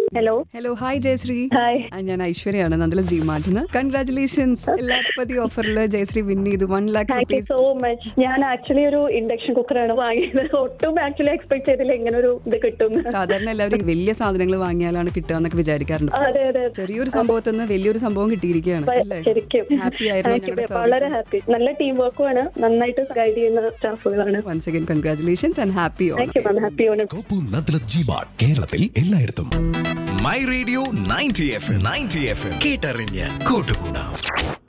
Hello hello hi Jayashree hi ആ, ഞാൻ ഐശ്വര്യാണ് നന്ദല ജി മാർട്ടിന്ന് കൺഗ്രാറ്റുലേഷൻസ് ലാഖ്പതി ഓഫറിൽ ജയശ്രീ വിൻ ചെയ്തു one lakh thank you rupees so much ഞാൻ ആക്ച്വലി ഒരു ഇൻഡക്ഷൻ കുക്കറാണ് വാങ്ങിയത് ഒട്ടും ആക്ച്വലി എക്സ്പെക്ട് ചെയ്തില്ല ഇങ്ങനെ ഒരു ഇത് കിട്ടും സാധാരണ എല്ലാവരും വലിയ സാധനങ്ങൾ വാങ്ങിയാലാണ് കിട്ടുക എന്നൊക്കെ വിചാരിക്കാറുണ്ട് അതെ അതെ ചെറിയൊരു സംഭവത്തിൽ നിന്ന് വലിയൊരു സംഭവം കിട്ടിയിരിക്കുകയാണ് അല്ലേ ശരിക്കും ഹാപ്പി ആയിരുന്നു Thank you. ഞങ്ങളുടെ വളരെ സർവീസ് ഹാപ്പി നല്ല ടീം വർക്കുമാണ് നന്നായിട്ട് ഗൈഡ് ചെയ്യുന്ന സ്റ്റാഫുകളാണ് once again congratulations and happy thank you ma'am happy Onam കോപ്പു നദ്ലത് ജി മാർട്ട് കേരളത്തിൽ എല്ലായിടത്തും my radio ninety F ninety F കേട്ടറിഞ്ഞ് കൂട്ടുകൂടാം